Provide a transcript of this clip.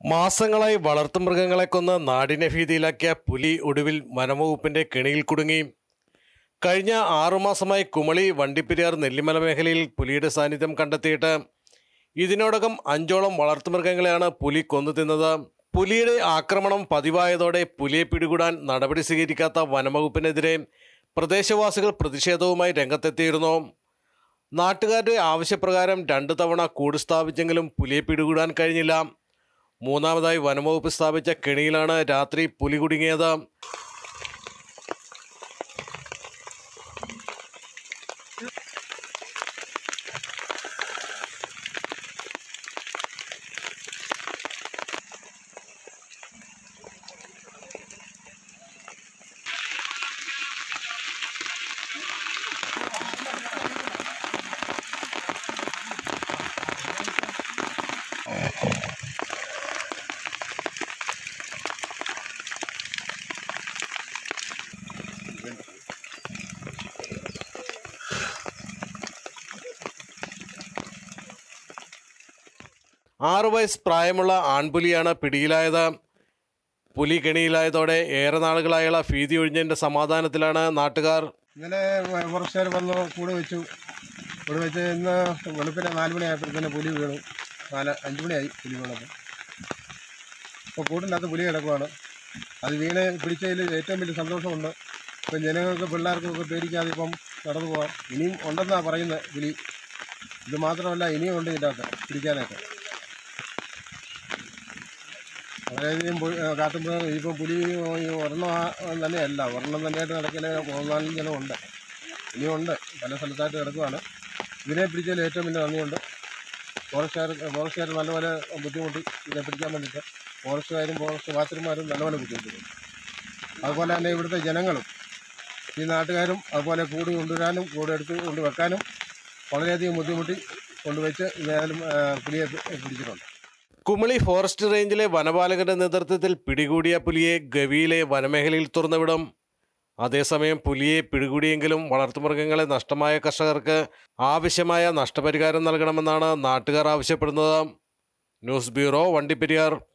മാസങ്ങളായി വളർത്തുമൃഗങ്ങളെ കൊന്ന് നാടിനെ ഭീതിയിലാക്കിയ പുലി ഒടുവിൽ വനംവകുപ്പിന്റെ കെണിയിൽ കുടുങ്ങി കഴിഞ്ഞ ആറുമാസമായി കുമളി വണ്ടിപ്പെരിയാർ നെല്ലിമല മേഖലയിൽ പുലിയുടെ സാന്നിധ്യം കണ്ടെത്തിയിട്ട് ഇതിനോടകം അഞ്ചോളം വളർത്തുമൃഗങ്ങളെയാണ് പുലി കൊന്നു തിന്നത് പുലിയുടെ ആക്രമണം പതിവായതോടെ പുലിയെ പിടികൂടാൻ നടപടി സ്വീകരിക്കാത്ത വനംവകുപ്പിനെതിരെ പ്രദേശവാസികൾ പ്രതിഷേധവുമായി രംഗത്തെത്തിയിരുന്നു നാട്ടുകാരുടെ ആവശ്യപ്രകാരം രണ്ടു തവണ കൂട് സ്ഥാപിച്ചെങ്കിലും പുലിയെ പിടികൂടാൻ കഴിഞ്ഞില്ല മൂന്നാമതായി വനംവകുപ്പ് സ്ഥാപിച്ച കെണിയിലാണ് രാത്രി പുലി കുടുങ്ങിയത് ആറു വയസ്സ് പ്രായമുള്ള ആൺപുലിയാണ് പിടിയിലായത് പുലി കെണിയിലായതോടെ ഏറെ നാളുകളായുള്ള ഭീതി ഒഴിഞ്ഞതിന്റെ സമാധാനത്തിലാണ് നാട്ടുകാർ ഇന്നലെ കുറച്ചുപേർ വന്നു കൂടെ വെച്ചു കൂടെ വെച്ച് ഇന്ന് വെളുപ്പിനെ നാല് മണിയായപ്പോഴത്തേന് പുലി വീണു നാല് അഞ്ച് മണിയായി പുലി വീണപ്പോൾ ഇപ്പോൾ കൂട്ടിനകത്ത് പുലി കിടക്കുവാണ് അത് വീണ് പിടിച്ചതിൽ ഏറ്റവും വലിയ സന്തോഷമുണ്ട് ഇപ്പം ജനങ്ങൾക്ക് പിള്ളേർക്കൊക്കെ പേടിക്കാതെ ഇപ്പം നടന്നു പോകാം ഇനിയും ഉണ്ടെന്നാണ് പറയുന്നത് പുലി ഇത് മാത്രമല്ല ഇനിയും ഉണ്ട് ഇതിൻ്റെ അകത്ത് പിടിക്കാനൊക്കെ വളരെയധികം പു- ഏ, കാട്ടുമൃഗം ഇപ്പം പുലി ഈ ഒരെണ്ണം ആ- തന്നെയല്ല ഒരെണ്ണം തന്നെയായിട്ട് നടക്കല് മൂന്നാലും ജനം ഉണ്ട് ഇനിയും ഉണ്ട് പല സ്ഥലത്തായിട്ട് കിടക്കുവാണ് ഇതിനെ പിടിച്ചതിൽ ഏറ്റവും വലിയ നന്ദിയുണ്ട് ഫോറസ്റ്റുകാർ ഫോറസ്റ്റുകാർ നല്ലപോലെ ബുദ്ധിമുട്ടി ഇതിനെ പിടിക്കാൻ വേണ്ടിയിട്ട് ഫോറസ്റ്റുകാരും ഫോറസ്റ്റ് വാച്ചർമാരും നല്ലപോലെ ബുദ്ധിമുട്ടി അതുപോലെ തന്നെ ഇവിടുത്തെ ജനങ്ങളും ഈ നാട്ടുകാരും അതുപോലെ കൂട് കൊണ്ടുവരാനും കൂട് എടുത്ത് കൊണ്ട് വെക്കാനും വളരെയധികം ബുദ്ധിമുട്ടി കൊണ്ടുവച്ച് ഏതായാലും ആ, പുലിയെ പി- പിടിച്ചിട്ടുണ്ട് കുമളി ഫോറസ്റ്റ് റേഞ്ചിലെ വനപാലകരുടെ നേതൃത്വത്തിൽ പിടികൂടിയ പുലിയെ ഗവിയിലെ വനമേഖലയിൽ തുറന്നുവിടും അതേസമയം പുലിയെ പിടികൂടിയെങ്കിലും വളർത്തുമൃഗങ്ങളെ നഷ്ടമായ കർഷകർക്ക് ആവശ്യമായ നഷ്ടപരിഹാരം നൽകണമെന്നാണ് നാട്ടുകാർ ആവശ്യപ്പെടുന്നത് ന്യൂസ് ബ്യൂറോ വണ്ടിപ്പെരിയാർ